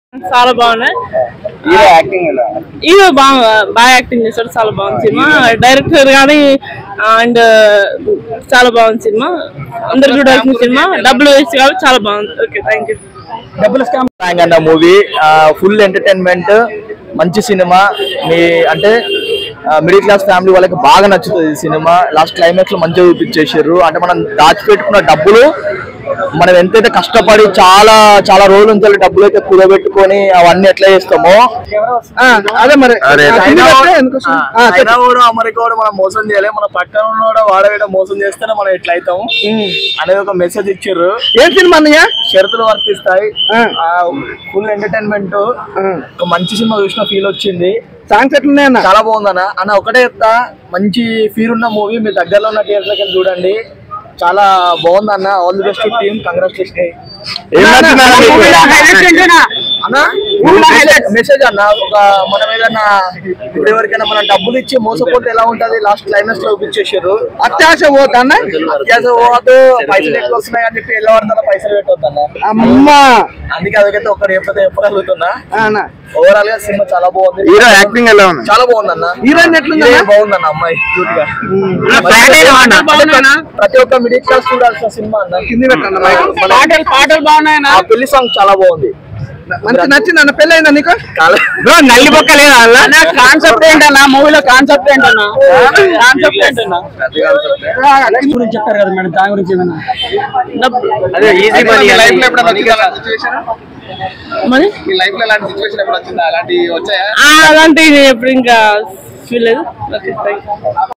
చాలా బాగున్నాయి hero acting ఎలా ఇది బాగా బాగా యాక్టింగ్ చేశాడు చాలా బాగుంది సినిమా డైరెక్టర్ కానీ అండ్ చాలా బాగుంది సినిమా అందరు చూడాల్సిన సినిమా డబ్బులు వేస్ట్ కాబట్టి చాలా బాగుంది okay thank you double scam అన్న మూవీ ఫుల్ ఎంటర్టైన్మెంట్ మంచి సినిమా మీ అంటే మిడిల్ క్లాస్ ఫ్యామిలీ వాళ్ళకి బాగా నచ్చుతుంది ఈ సినిమా లాస్ట్ క్లైమాక్స్ లో మంచిగా చూపించేసారు అంటే మనం దాచిపెట్టుకున్న డబ్బులు మనం ఎంతైతే కష్టపడి చాలా చాలా రోజుల నుంచి డబ్బులు అయితే కుదబెట్టుకొని అవన్నీ ఎట్లా చేస్తామో అదే మరి అరే, ఆ, చైనా కిందికి వస్తే వాడు- ఎందుకు ఆ, ఆ, చెప్పు. చైనా వాడు అమెరికా వాడు మనం మోసం చేయలే మన పక్కన ఉన్నవాడు వాడవేడ మోసం చేస్తేనే మనం ఎట్లా అవుతాం అనేది ఒక మెసేజ్ ఇచ్చారు ఏం సినిమా అన్నయ్య షరతులు వర్తిస్తాయి ఆ. ఫుల్ ఎంటర్టైన్మెంట్ ఒక మంచి సినిమా చూసిన ఫీల్ వచ్చింది సాంగ్స్ ఎట్లున్నాయి అన్న చాలా బాగుందన్న అన్న ఒకటే చెప్తా మంచి ఫీల్ ఉన్న మూవీ మీ దగ్గరలో ఉన్న థియేటర్కి వెళ్ళి చూడండి చాలా బాగుంది అన్న all the best team congratulation అన్న మెసేజ్ అన్న ఒక మనం ఏదన్నా ఇప్పుడు ఎవరికైనా మనం డబ్బులు ఇచ్చి మోసపోతే ఎలా ఉంటది లాస్ట్ క్లైమాక్స్ లో చూపించేసారు అత్యాశ పోతా అన్న అత్యాస పోవద్దు పైసలు ఎక్కువ వస్తున్నాయి అని చెప్పి ఎలా పడతా పైసలు పెట్టవద్దు అన్న అమ్మా అందుకే అదొకైతే ఒకటి ఎప్పుడైతే చెప్పగలుగుతున్నా ఆ, అన్న ఓవరాల్ గా సినిమా చాలా బాగుంది హీరో యాక్టింగ్ ఎలా ఉంది చాలా బాగుంది అన్న హీరోయిన్ ఎట్లుంది అన్న? హీరోయిన్ బాగుందన్న అమ్మాయి క్యూట్ గా ప్రతి ఒక్క మిడిల్ క్లాస్ చూడాల్సిన సినిమా అన్న కింది పెట్టండి మైక్. పాటలు పాటలు బాగున్నాయన్నా ఆ పెళ్లి సాంగ్ చాలా బాగుంది మంచి నచ్చింది అన్న పెళ్ళి అయిందా నీకు చాలా నల్లి బొక్క లేదా కాన్సెప్ట్ ఏంటన్నా మూవీలో కాన్సెప్ట్ ఏంటన్నా కాన్సెప్ట్ ఏంటన్నా గురించి చెప్పారు కదా మేడం దాని గురించి ఏమైనా అదే ఈజీ మనీ లైఫ్ లో ఎప్పుడైనా వచ్చిందా అలాంటి సిచ్యువేషన్ మరి మీ లైఫ్ లో అలాంటి సిచ్యువేషన్ ఎప్పుడు వచ్చిందా అలాంటి వచ్చాయా ఆ, అలాంటివి ఎప్పుడు ఇంకా ఫీల్ లేదు ఓకే థ్యాంక్ యూ